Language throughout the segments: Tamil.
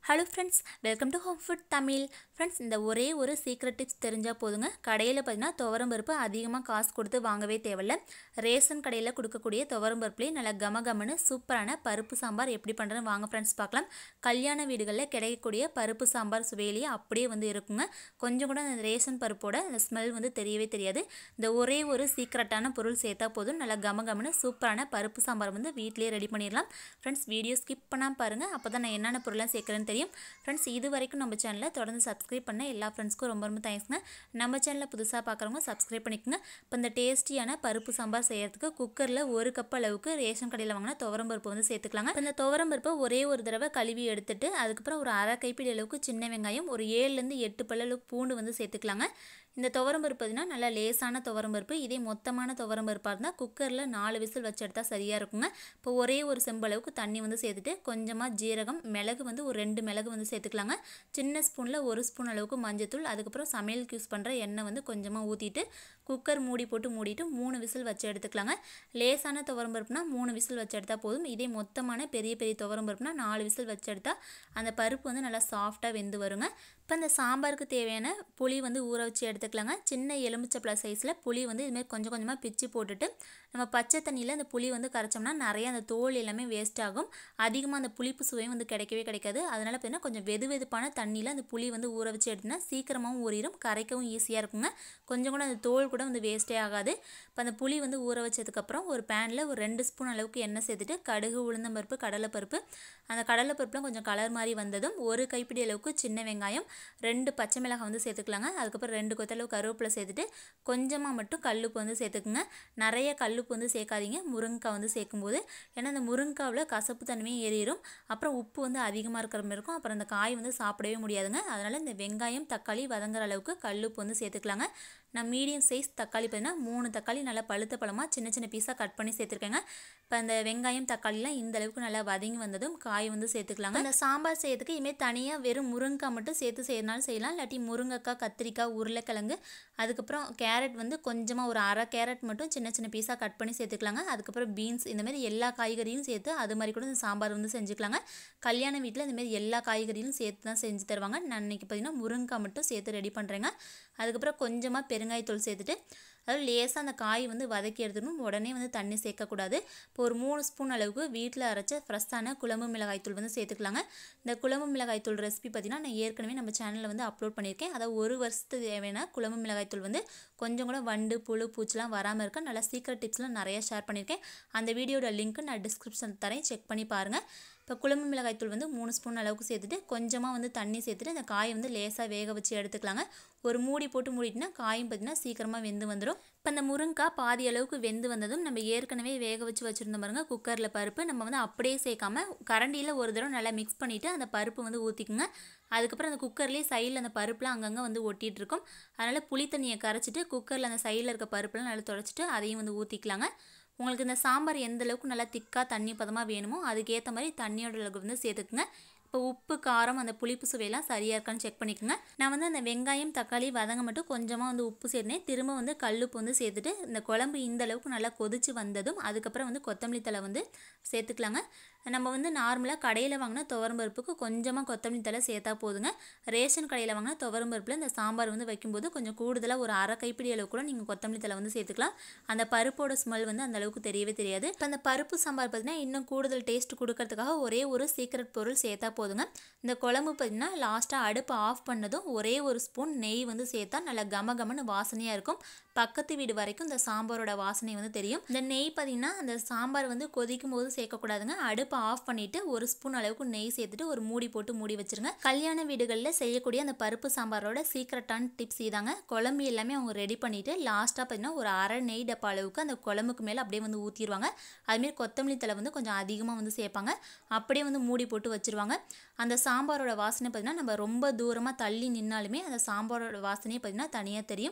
hello friends welcome to home food Tamil friends இந்த ஒரே ஒரு சீக்ரெட் டிப்ஸ் தெரிஞ்சால் போதுங்க கடையில் பார்த்தீங்கன்னா துவரம் பருப்பு அதிகமாக காசு கொடுத்து வாங்கவே தேவையில்ல ரேஷன் கடையில் கொடுக்கக்கூடிய துவரம் பருப்புலேயே நல்லா கம கமன்னு சூப்பரான பருப்பு சாம்பார் எப்படி பண்ணுறதுன்னு வாங்க ஃப்ரெண்ட்ஸ் பார்க்கலாம் கல்யாண வீடுகளில் கிடைக்கக்கூடிய பருப்பு சாம்பார் சுவையிலேயே அப்படியே வந்து இருக்குங்க கொஞ்சம் கூட அந்த ரேஷன் பருப்போட அந்த ஸ்மெல் வந்து தெரியவே தெரியாது இந்த ஒரே ஒரு சீக்ரெட்டான பொருள் சேர்த்தா போதும் நல்லா கம கமன்னு சூப்பரான பருப்பு சாம்பார் வந்து வீட்டிலேயே ரெடி பண்ணிடலாம் ஃப்ரெண்ட்ஸ் வீடியோ ஸ்கிப் பண்ணாமல் பாருங்கள் அப்போ தான் நான் என்னென்ன பொருள்லாம் சேர்க்குறேன்னு தெரியும் ஃப்ரெண்ட்ஸ் இது வரைக்கும் நம்ம சேனலை தொடர்ந்து சப்ஸ்கிரைப் பண்ண எல்லா ஃப்ரெண்ட்ஸ்க்கும் ரொம்ப ரொம்ப தேங்க்ஸ்ங்க நம்ம சேனலை புதுசாக பார்க்குறவங்க சப்ஸ்கிரைப் பண்ணிக்கோங்க இப்போ இந்த டேஸ்டியான பருப்பு சாம்பார் செய்யறதுக்கு குக்கரில் ஒரு கப் அளவுக்கு ரேஷன் கடையில் வாங்கினா துவரம் பருப்பு வந்து சேர்த்துக்கலாங்க இப்போ இந்த துவரம் பருப்பை ஒரே ஒரு தடவை கழுவி எடுத்துட்டு அதுக்கப்புறம் ஒரு அரை கைப்பிடி அளவுக்கு சின்ன வெங்காயம் ஒரு ஏழுலேருந்து எட்டு பல்ல அளவுக்கு பூண்டு வந்து சேர்த்துக்கலாங்க இந்த துவரம் பருப்பு பார்த்தீங்கன்னா நல்லா லேசான துவரம் பருப்பு இதே மொத்தமான துவரம் பருப்பாக இருந்தால் குக்கரில் நாலு விசில் வச்சு எடுத்தால் சரியாக இருக்குங்க இப்போ ஒரே ஒரு செம்பளவுக்கு தண்ணி வந்து சேர்த்துட்டு கொஞ்சமாக ஜீரகம் மிளகு வந்து ஒரு ரெண்டு மிளகு வந்து சேர்த்துக்கலாங்க சின்ன ஸ்பூனில் ஒரு ஸ்பூன் அளவுக்கு மஞ்சத்தூள் அதுக்கப்புறம் சமையலுக்கு யூஸ் பண்ணுற எண்ணெய் வந்து கொஞ்சமாக ஊற்றிட்டு குக்கர் மூடி போட்டு மூடிட்டு மூணு விசில் வச்சு எடுத்துக்கலாங்க லேசான துவரம் பருப்புனா மூணு விசில் வச்சு எடுத்தால் போதும் இதே மொத்தமான பெரிய பெரிய துவரம் பருப்புனா நாலு விசில் வச்சு எடுத்தால் அந்த பருப்பு வந்து நல்லா சாஃப்டாக வெந்து வருங்க இப்போ இந்த சாம்பாருக்கு தேவையான புளி வந்து ஊற வச்சு எடுத்துக்கலாங்க சின்ன எலுமிச்சப்பழ சைஸில் புளி வந்து இதுமாதிரி கொஞ்சம் கொஞ்சமாக பிச்சு போட்டுட்டு நம்ம பச்சை தண்ணியில் அந்த புளி வந்து கரைச்சோம்னா நிறைய அந்த தோல் எல்லாமே வேஸ்ட் ஆகும் அதிகமாக அந்த புளிப்பு சுவையும் வந்து கிடைக்கவே கிடைக்காது அதனால் பார்த்தீங்கன்னா கொஞ்சம் வெது வெதுப்பான தண்ணியில் அந்த புளி வந்து ஊற வச்சு எடுத்தோம்னா சீக்கிரமாகவும் ஊறிடும் கரைக்கவும் ஈஸியாக இருக்குங்க கொஞ்சம் கூட அந்த தோல் கூட வந்து வேஸ்ட்டே ஆகாது இப்போ அந்த புளி வந்து ஊற வச்சதுக்கப்புறம் ஒரு பேனில் ஒரு ரெண்டு ஸ்பூன் அளவுக்கு எண்ணெய் சேர்த்துட்டு கடுகு உளுந்தம்பருப்பு கடலைப்பருப்பு அந்த கடலைப்பருப்புலாம் கொஞ்சம் கலர் மாதிரி வந்ததும் ஒரு கைப்பிடி அளவுக்கு சின்ன வெங்காயம் ரெண்டு பச்சை மிளகாய் வந்து சேர்த்துக்கலாங்க அதுக்கப்புறம் ரெண்டு கொத்தளவு கருவேப்பிலை சேர்த்துட்டு கொஞ்சமாக மட்டும் கல்லுப்பு வந்து சேர்த்துக்குங்க நிறைய கல்லுப்பு வந்து சேர்க்காதீங்க முருங்கைக்காய் வந்து சேர்க்கும்போது ஏன்னா அந்த முருங்கைக்காவில் கசப்பு தன்மையும் ஏறிடும் அப்புறம் உப்பு வந்து அதிகமாக இருக்கிற மாதிரி இருக்கும் அப்புறம் அந்த காய் வந்து சாப்பிடவே முடியாதுங்க அதனால் இந்த வெங்காயம் தக்காளி வதங்குற அளவுக்கு கல்லுப்பு வந்து சேர்த்துக்கலாங்க நான் மீடியம் சைஸ் தக்காளி பார்த்தீங்கன்னா மூணு தக்காளி நல்லா பழுத்த பழமாக சின்ன சின்ன பீஸாக கட் பண்ணி சேர்த்துருக்கேங்க இப்போ அந்த வெங்காயம் தக்காளிலாம் இந்த அளவுக்கு நல்லா வதங்கி வந்ததும் காய் வந்து சேர்த்துக்கலாங்க அந்த சாம்பார் செய்யறதுக்கு இதுமாரி தனியாக வெறும் முருங்கைக்காய் மட்டும் சேர்த்து செய்யறனாலும் செய்யலாம் இல்லாட்டி முருங்கைக்காய் கத்திரிக்காய் உருளைக்கிழங்கு அதுக்கப்புறம் கேரட் வந்து கொஞ்சமாக ஒரு அரை கேரட் மட்டும் சின்ன சின்ன பீஸாக கட் பண்ணி சேர்த்துக்கலாங்க அதுக்கப்புறம் பீன்ஸ் இந்த மாதிரி எல்லா காய்கறியும் சேர்த்து அது மாதிரி கூட இந்த சாம்பார் வந்து செஞ்சுக்கலாங்க கல்யாண வீட்டில் இந்த மாதிரி எல்லா காய்கறியும் சேர்த்து தான் செஞ்சு தருவாங்க நான் இன்றைக்கி பார்த்தீங்கன்னா முருங்கைக்காய் மட்டும் சேர்த்து ரெடி பண்ணுறேங்க அதுக்கப்புறம் கொஞ்சமாக பெருங்காயத்தூள் சேர்த்துட்டு அதாவது லேசாக அந்த காய் வந்து வதக்கி எடுத்துக்கணும் உடனே வந்து தண்ணி சேர்க்கக்கூடாது இப்போ ஒரு மூணு ஸ்பூன் அளவுக்கு வீட்டில் அரைச்ச ஃப்ரெஷ்ஷான குழம்பு மிளகாய்த்தூள் வந்து சேர்த்துக்கலாங்க இந்த குழம்பு மிளகாய்த்தூள் ரெசிபி பார்த்தீங்கன்னா நான் ஏற்கனவே நம்ம சேனலில் வந்து அப்லோட் பண்ணியிருக்கேன் அதாவது ஒரு வருஷத்துக்கு தேவையான குழம்பு மிளகாய்த்தூள் வந்து கொஞ்சம் கூட வண்டு புழு பூச்சிலாம் வராமல் இருக்க நல்லா சீக்கிரம் டிப்ஸ்லாம் நிறைய ஷேர் பண்ணியிருக்கேன் அந்த வீடியோட லிங்க்கு நான் டிஸ்கிரிப்ஷன் தரேன் செக் பண்ணி பாருங்கள் இப்போ குழம்பு மிளகாய்த்தூள் வந்து மூணு ஸ்பூன் அளவுக்கு சேர்த்துட்டு கொஞ்சமாக வந்து தண்ணி சேர்த்துட்டு அந்த காயை வந்து லேசாக வேக வச்சு எடுத்துக்கலாங்க ஒரு மூடி போட்டு மூடிட்டுனா காயும் பார்த்திங்கன்னா சீக்கிரமாக வெந்து வந்துடும் இப்போ அந்த முருங்காய் பாதி அளவுக்கு வெந்து வந்ததும் நம்ம ஏற்கனவே வேக வச்சு வச்சுருந்த பாருங்க குக்கரில் பருப்பு நம்ம வந்து அப்படியே சேர்க்காம கரண்டியில் ஒரு தடவை நல்லா மிக்ஸ் பண்ணிவிட்டு அந்த பருப்பு வந்து ஊற்றிக்குங்க அதுக்கப்புறம் அந்த குக்கர்லேயே சைடில் அந்த பருப்புலாம் அங்கங்கே வந்து ஒட்டிகிட்டு இருக்கும் அதனால் புளி தண்ணியை கரைச்சிட்டு குக்கரில் அந்த சைடில் இருக்க பருப்புலாம் நல்லா தொடச்சிட்டு அதையும் வந்து ஊற்றிக்கலாங்க உங்களுக்கு இந்த சாம்பார் எந்த அளவுக்கு நல்லா திக்காக தண்ணி பதமாக வேணுமோ அதுக்கேற்ற மாதிரி தண்ணியோட அளவுக்கு வந்து சேர்த்துக்குங்க இப்போ உப்பு காரம் அந்த புளிப்பு சுவையெல்லாம் சரியாக இருக்கான்னு செக் பண்ணிக்கோங்க நான் வந்து அந்த வெங்காயம் தக்காளி வதங்க மட்டும் கொஞ்சமாக வந்து உப்பு சேர்த்தேன் திரும்ப வந்து கல்லுப்பு வந்து சேர்த்துட்டு இந்த குழம்பு இந்த அளவுக்கு நல்லா கொதிச்சு வந்ததும் அதுக்கப்புறம் வந்து கொத்தமல்லி தலை வந்து சேர்த்துக்கலாங்க நம்ம வந்து நார்மலாக கடையில் வாங்கினா துவரம் பருப்புக்கு கொஞ்சமாக கொத்தமல்லி தலை சேர்த்தா போதுங்க ரேஷன் கடையில் வாங்கினா துவரம் பருப்பில் இந்த சாம்பார் வந்து வைக்கும்போது கொஞ்சம் கூடுதலாக ஒரு அரை கைப்பிடி அளவு கூட நீங்கள் கொத்தமல்லி தலை வந்து சேர்த்துக்கலாம் அந்த பருப்போட ஸ்மெல் வந்து அந்த அளவுக்கு தெரியவே தெரியாது இப்போ அந்த பருப்பு சாம்பார் பார்த்திங்கன்னா இன்னும் கூடுதல் டேஸ்ட் கொடுக்கறதுக்காக ஒரே ஒரு சீக்ரெட் பொருள் சேர்த்தா போதுங்க இந்த குழம்பு பார்த்திங்கன்னா லாஸ்ட்டாக அடுப்பு ஆஃப் பண்ணதும் ஒரே ஒரு ஸ்பூன் நெய் வந்து சேர்த்தா நல்லா கம கமன்னு வாசனையாக இருக்கும் பக்கத்து வீடு வரைக்கும் இந்த சாம்பாரோட வாசனை வந்து தெரியும் இந்த நெய் பார்த்திங்கன்னா அந்த சாம்பார் வந்து கொதிக்கும் போது சேர்க்கக்கூடாதுங்க அடுப்பை ஆஃப் பண்ணிவிட்டு ஒரு ஸ்பூன் அளவுக்கு நெய் சேர்த்துட்டு ஒரு மூடி போட்டு மூடி வச்சுருங்க கல்யாண வீடுகளில் செய்யக்கூடிய அந்த பருப்பு சாம்பாரோட சீக்ரெட்டான டிப்ஸ் இதாங்க குழம்பு எல்லாமே அவங்க ரெடி பண்ணிவிட்டு லாஸ்ட்டாக பார்த்திங்கன்னா ஒரு அரை நெய் டப்பா அளவுக்கு அந்த குழம்புக்கு மேலே அப்படியே வந்து ஊற்றிடுவாங்க அதுமாரி கொத்தமல்லி தலை வந்து கொஞ்சம் அதிகமாக வந்து சேர்ப்பாங்க அப்படியே வந்து மூடி போட்டு வச்சுருவாங்க அந்த சாம்பாரோட வாசனை பார்த்திங்கன்னா நம்ம ரொம்ப தூரமாக தள்ளி நின்னாலுமே அந்த சாம்பாரோட வாசனையை பார்த்திங்கன்னா தனியாக தெரியும்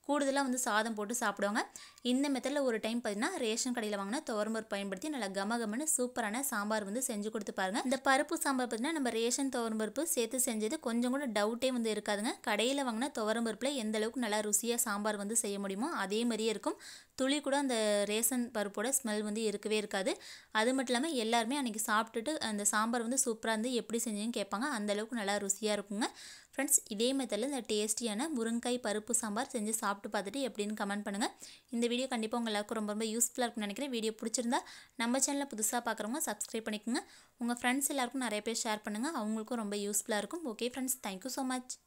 கூடுதலாக வந்து சாதம் போட்டு சாப்பிடுவாங்க இந்த மெத்தடில் ஒரு டைம் பார்த்தீங்கன்னா ரேஷன் கடையில் வாங்கின துவரம்பருப்பு பயன்படுத்தி நல்லா கம கமன்னு சூப்பரான சாம்பார் வந்து செஞ்சு கொடுத்து பாருங்க இந்த பருப்பு சாம்பார் பார்த்தீங்கன்னா நம்ம ரேஷன் துவரம்பருப்பு சேர்த்து செஞ்சது கொஞ்சம் கூட டவுட்டே வந்து இருக்காதுங்க கடையில் வாங்கின துவரம்பருப்பில் எந்த அளவுக்கு நல்லா ருசியாக சாம்பார் வந்து செய்ய முடியுமோ அதே மாதிரியே இருக்கும் துளி கூட அந்த ரேஷன் பருப்போட ஸ்மெல் வந்து இருக்கவே இருக்காது அது மட்டும் இல்லாமல் எல்லாருமே அன்றைக்கி சாப்பிட்டுட்டு அந்த சாம்பார் வந்து சூப்பராக இருந்து எப்படி செஞ்சீங்கன்னு கேட்பாங்க அந்த அளவுக்கு நல்லா ருசியாக இருக்குங்க ஃப்ரெண்ட்ஸ் இதே மெத்தடில் இந்த டேஸ்டியான முருங்காய் பருப்பு சாம்பார் செஞ்சு சாப்பிட்டு பார்த்துட்டு எப்படின்னு கமெண்ட் பண்ணுங்கள் இந்த வீடியோ கண்டிப்பாக உங்கள் எல்லாருக்கும் ரொம்ப ரொம்ப யூஸ்ஃபுல்லாக இருக்கும்னு நினைக்கிறேன் வீடியோ பிடிச்சிருந்தா நம்ம சேனலில் புதுசாக பார்க்குறவங்க சப்ஸ்கிரைப் பண்ணிக்கோங்க உங்கள் ஃப்ரெண்ட்ஸ் எல்லாருக்கும் நிறைய பேர் ஷேர் பண்ணுங்கள் அவங்களுக்கும் ரொம்ப யூஸ்ஃபுல்லாக இருக்கும் okay friends thank you so much